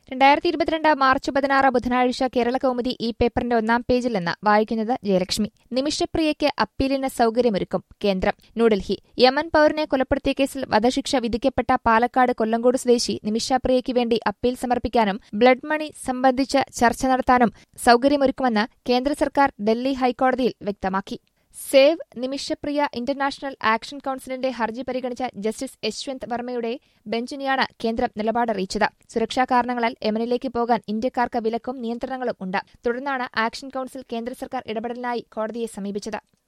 രണ്ടായിരത്തി ഇരുപത്തിരണ്ട് മാർച്ച് പതിനാറ് ബുധനാഴ്ച കേരള കൗമുദി ഈ പേപ്പറിന്റെ ഒന്നാം പേജിൽ നിന്ന് വായിക്കുന്നത് ജയലക്ഷ്മി നിമിഷപ്രിയയ്ക്ക് അപ്പീലിന് സൌകര്യമൊരുക്കും കേന്ദ്രം ന്യൂഡൽഹി യമൻ പൌരനെ കൊലപ്പെടുത്തിയ കേസിൽ വധശിക്ഷ വിധിക്കപ്പെട്ട പാലക്കാട് കൊല്ലങ്കോട് സ്വദേശി നിമിഷപ്രിയയ്ക്ക് വേണ്ടി അപ്പീൽ സമർപ്പിക്കാനും ബ്ലഡ് മണി സംബന്ധിച്ച് ചർച്ച നടത്താനും സൌകര്യമൊരുക്കുമെന്ന് കേന്ദ്ര സർക്കാർ ഡൽഹി ഹൈക്കോടതിയിൽ വ്യക്തമാക്കി സേവ് നിമിഷപ്രിയ ഇന്റർനാഷണൽ ആക്ഷൻ കൌൺസിലിന്റെ ഹർജി പരിഗണിച്ച ജസ്റ്റിസ് യശ്വന്ത് വർമ്മയുടെ ബെഞ്ചിനെയാണ് കേന്ദ്രം നിലപാടറിയിച്ചത് സുരക്ഷാ കാരണങ്ങളാൽ യമനിലേക്ക് പോകാൻ ഇന്ത്യക്കാർക്ക് വിലക്കും നിയന്ത്രണങ്ങളും ഉണ്ട് തുടർന്നാണ് ആക്ഷൻ കൌൺസിൽ കേന്ദ്ര സർക്കാർ ഇടപെടലിനായി കോടതിയെ സമീപിച്ചത്